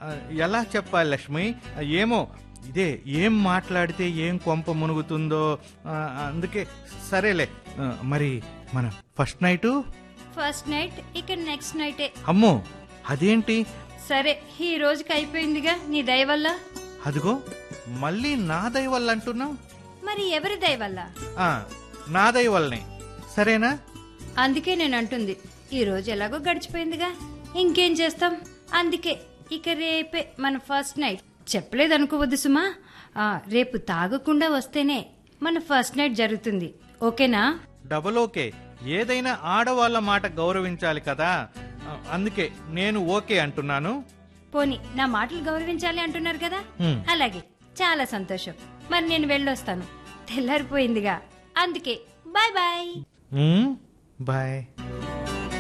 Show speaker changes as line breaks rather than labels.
ఆ, ఎలా చెప్పాలి లక్ష్మి ఏమో ఇదే ఏం మాట్లాడితే ఏం కొంప మునుగుతుందో ఆ, అందుకే సరేలే ఆ, మరి మన ఫస్ట్ నైటు
ఫస్ట్ నైట్ ఇక నెక్స్ట్ నైటే
అమ్మో అదేంటి
సరే ఈ రోజుకి అయిపోయిందిగా నీ దయ వల్ల
అదిగో మళ్ళీ నా దయ వల్ల అంటున్నావు
మరి ఎవరి దయ వల్ల
ఆ, నా దయ వల్లనే సరేనా
అందుకే నేను అంటుంది ఈ రోజు ఎలాగో గడిచిపోయిందిగా ఇంకేం చేస్తాం అందుకే ఇక రేపే మన ఫస్ట్ నైట్ చెప్పలేదు అనుకోవద్దు సుమా ఆ, రేపు తాగకుండా వస్తేనే మన ఫస్ట్ నైట్ జరుగుతుంది ఓకేనా
డబల్ ఓకే ఏదైనా ఆడవాళ్ళ మాట గౌరవించాలి కదా ఆ, అందుకే నేను ఓకే అంటున్నాను
పోని నా మాటలు గౌరవించాలి అంటున్నారు కదా
హ్మ్.
అలాగే చాలా సంతోషం మరి నేను వెళ్ళొస్తాను తెల్లారిపోయిందిగా అందుకే బాయ్ బాయ్
ఉమ్, బాయ్